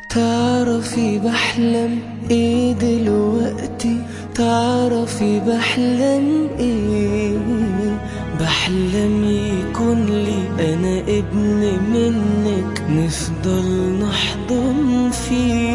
تعرفي بحلم ايه دلوقتي تعرفي بحلم ايه بحلم يكون لي انا ابن منك نفضل نحضن فيه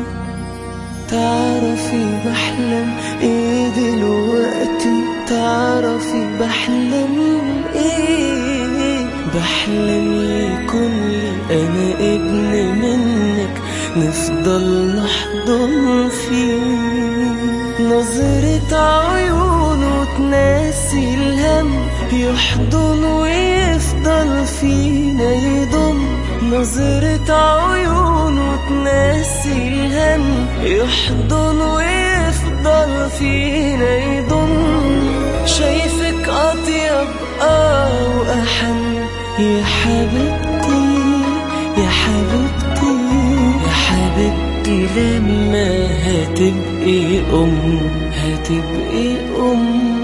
تعرفي بحلم ايه دلوقتي تعرفي بحلم ايه بحلم يكون لي انا ابن منك نفضل نحضن فيه نظرة عيونه تناسي الهم يحضن ويفضل فينا يضم نظرة عيونه تناسي الهم يحضن ويفضل فينا يضم شايفك أطيب آه وأحن يا حبيبتي يا حبيبتي يا حبيبتي لما هتبقي أم هتبقي أم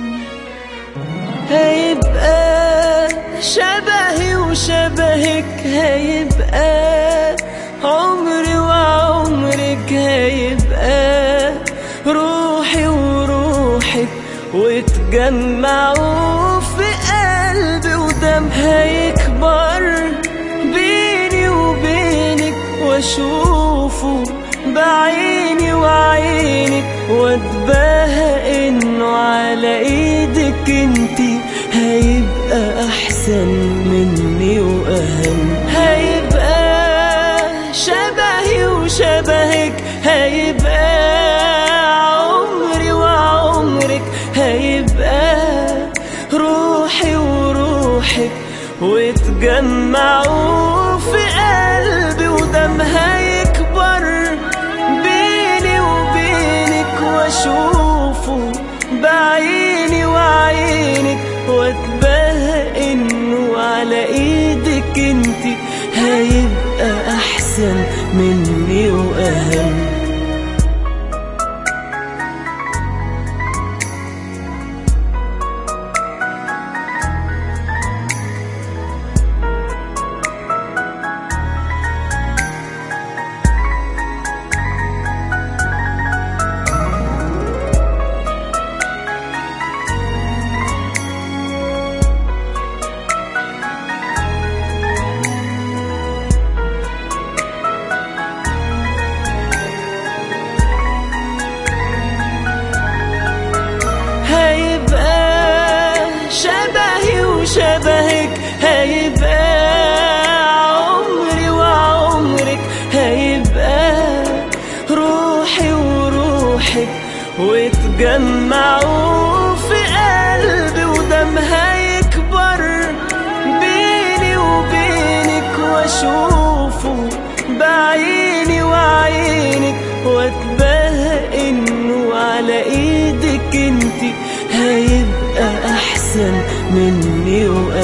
هيبقى شبهي وشبهك هيبقى عمري وعمرك هيبقى روحي وروحك وتجمعوا في قلبي ودم هيكبر بيني وبينك واشوفه بعيني وعينك واتباهى انه على ايدك انتي هيبقى احسن مني واهم هيبقى شبهي وشبهك هيبقى عمري وعمرك هيبقى روحي وروحك وتجمعوا في قلبي ودم هيكبر بيني وبينك واشوفه بعيني وعينك واتباهى انه على ايدك انتي هيبقى احسن مني واهم هيبقى شبهي وشبهك هيبقى عمري وعمرك هيبقى روحي وروحك وتجمعوا في قلبي ودم هيكبر بيني وبينك واشوفه بعيني وعينك واتباهى انه على ايدك انتي هيبقى احسن مني وأنا